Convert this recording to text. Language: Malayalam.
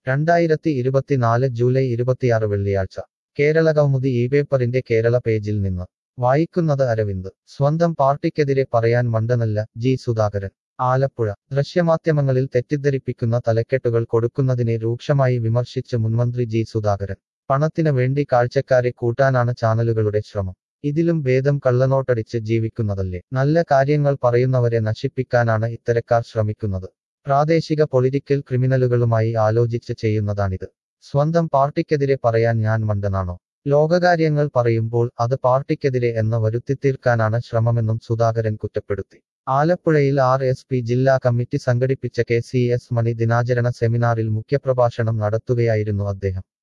രണ്ടായിരത്തി ഇരുപത്തിനാല് ജൂലൈ ഇരുപത്തിയാറ് വെള്ളിയാഴ്ച കേരള കൗമുദി ഈ പേപ്പറിന്റെ കേരള പേജിൽ നിന്ന് വായിക്കുന്നത് അരവിന്ദ് സ്വന്തം പാർട്ടിക്കെതിരെ പറയാൻ മണ്ടനല്ല ജി സുധാകരൻ ആലപ്പുഴ ദൃശ്യമാധ്യമങ്ങളിൽ തെറ്റിദ്ധരിപ്പിക്കുന്ന തലക്കെട്ടുകൾ കൊടുക്കുന്നതിനെ രൂക്ഷമായി വിമർശിച്ച് മുൻമന്ത്രി ജി സുധാകരൻ പണത്തിന് വേണ്ടി കാഴ്ചക്കാരെ കൂട്ടാനാണ് ചാനലുകളുടെ ശ്രമം ഇതിലും ഭേദം കള്ളനോട്ടടിച്ച് ജീവിക്കുന്നതല്ലേ നല്ല കാര്യങ്ങൾ പറയുന്നവരെ നശിപ്പിക്കാനാണ് ഇത്തരക്കാർ ശ്രമിക്കുന്നത് പ്രാദേശിക പൊളിറ്റിക്കൽ ക്രിമിനലുകളുമായി ആലോചിച്ച് ചെയ്യുന്നതാണിത് സ്വന്തം പാർട്ടിക്കെതിരെ പറയാൻ ഞാൻ മണ്ടനാണോ ലോകകാര്യങ്ങൾ പറയുമ്പോൾ അത് പാർട്ടിക്കെതിരെ എന്ന് വരുത്തിത്തീർക്കാനാണ് ശ്രമമെന്നും സുധാകരൻ കുറ്റപ്പെടുത്തി ആലപ്പുഴയിൽ ആർ എസ് പി ജില്ലാ കമ്മിറ്റി സംഘടിപ്പിച്ച കെ സി എസ് മണി ദിനാചരണ സെമിനാറിൽ മുഖ്യപ്രഭാഷണം നടത്തുകയായിരുന്നു അദ്ദേഹം